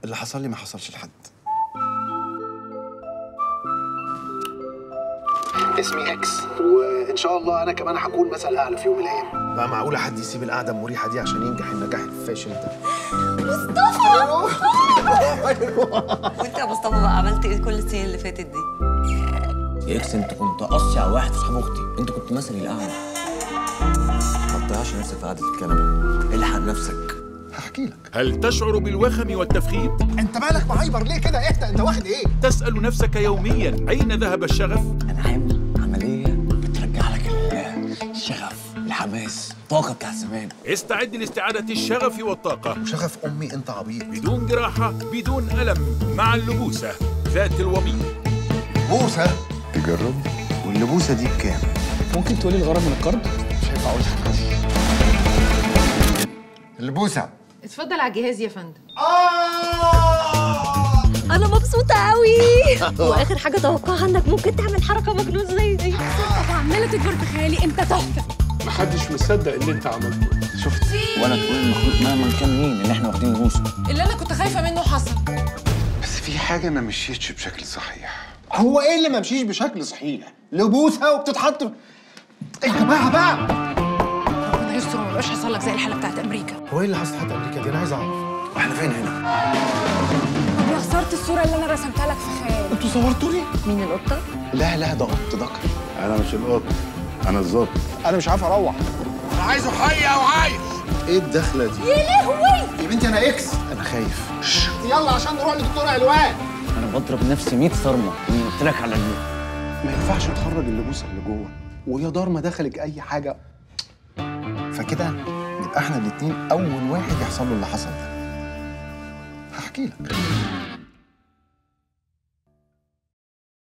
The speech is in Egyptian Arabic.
اللي حصل لي ما حصلش لحد اسمي اكس وان شاء الله انا كمان هكون مثل اعلى في يوم من الايام بقى معقولة حد يسيب القعدة المريحة دي عشان ينجح النجاح الفاشل ده وانت يا مصطفى بقى عملت ايه كل السنين اللي فاتت دي؟ يا اكس انت كنت اصيع واحد في صحاب اختي انت كنت مثلي الاعلى ما تضيعش نفسك في قعده الكلام الحق نفسك هحكي لك هل تشعر بالوخم والتفخيم؟ انت مالك معيبر ليه كده اهدى انت واخد ايه تسأل نفسك يوميا أين ذهب الشغف؟ انا عامل عمليه بترجع لك ال- الشغف الحماس الطاقه بتاعت زمان استعد لاستعادة الشغف والطاقة وشغف أمي أنت عبيط بدون جراحة بدون ألم مع اللبوسة ذات الوميض بوسة تجرب واللبوسة دي بكام؟ ممكن تقولي الغرض من القرض؟ مش هينفع أقول لك اللبوسة اتفضل على الجهاز يا فندم انا مبسوطه قوي واخر حاجه اتوقعها انك ممكن تعمل حركه مجنون زي دي وعماله تكبر في خيالي انت تحفه محدش مصدق اللي انت عملته ولا تقول المخلوق مهما كان مين اللي احنا واخدين بوسه اللي انا كنت خايفه منه حصل بس في حاجة ما مشيتش بشكل صحيح هو ايه اللي ما مشيش بشكل صحيح لبوسها وبتتحط في- ايه يا جماعه بقى ربنا يستر وما يبقاش حصل لك زي الحاله بتاعت امريكا هو إيه اللي حصل حتى أمريكا دي؟ أنا عايز أعرف واحنا فين هنا طب يا خساره الصوره اللي انا رسمتها لك في خيالي أنتوا صورتوني؟ مين القطه لا لا ده قط ذكر أنا مش القط أنا الظابط انا مش عارف اروح أنا عايزه حي أو عايش إيه الدخلة دي؟ يا بنتي انا اكس أنا خايف يلا عشان نروح لدكتور الوان انا بضرب نفسي 100 صرمه اللي قلت لك على اللي ما ينفعش نخرج اللبوسه اللي جوه ويا دار ما دخلك اي حاجه فكده نبقى احنا الاتنين أول واحد يحصل له اللي حصل ده هحكي لك